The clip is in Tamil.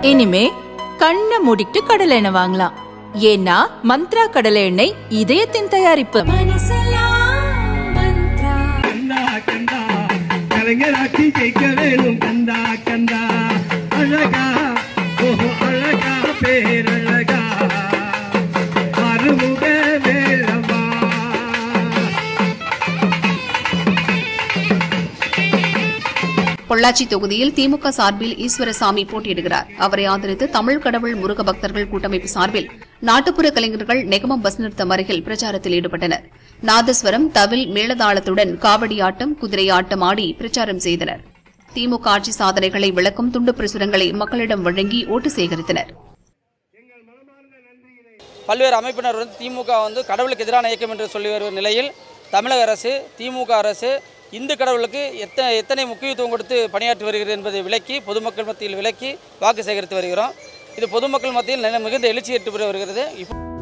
இனிமே கண்ணை மூடிட்டு கடலை எண்ணெய் வாங்கலாம் ஏன்னா மந்த்ரா கடலை எண்ணெய் இதயத்தின் தயாரிப்பு கந்தா கந்தா கலைஞராட்சி ஜெயிக்க வேணும் கந்தா கந்தா அழகா ஓஹோ அழகா பேரழகா அருமுக வேலம்மா பொள்ளாச்சி தொகுதியில் திமுக சார்பில் ஈஸ்வரசாமி போட்டியிடுகிறார் அவரை ஆதரித்து தமிழ் கடவுள் முருக பக்தர்கள் கூட்டமைப்பு சார்பில் நாட்டுப்புற கலைஞர்கள் நெகமம் பஸ் நிறுத்தம் அருகில் பிரச்சாரத்தில் ஈடுபட்டனர் நாதஸ்வரம் தவில் மேளதாளத்துடன் காவடி ஆட்டம் குதிரை ஆட்டம் ஆடி பிரச்சாரம் செய்தனர் திமுக ஆட்சி சாதனைகளை விளக்கும் துண்டு பிரசுரங்களை மக்களிடம் வழங்கி ஓட்டு சேகரித்தனர் பல்வேறு அமைப்பினர் வந்து திமுக வந்து கடவுளுக்கு எதிரான இயக்கம் என்று சொல்லி வரும் நிலையில் தமிழக அரசு திமுக அரசு இந்து கடவுளுக்கு எத்தனை எத்தனை முக்கியத்துவம் கொடுத்து பணியாற்றி வருகிறது என்பதை விளக்கி பொதுமக்கள் மத்தியில் விளக்கி வாக்கு சேகரித்து வருகிறோம் இது பொதுமக்கள் மத்தியில் நல்ல மிகுந்த எழுச்சி எட்டு பெற வருகிறது இப்போ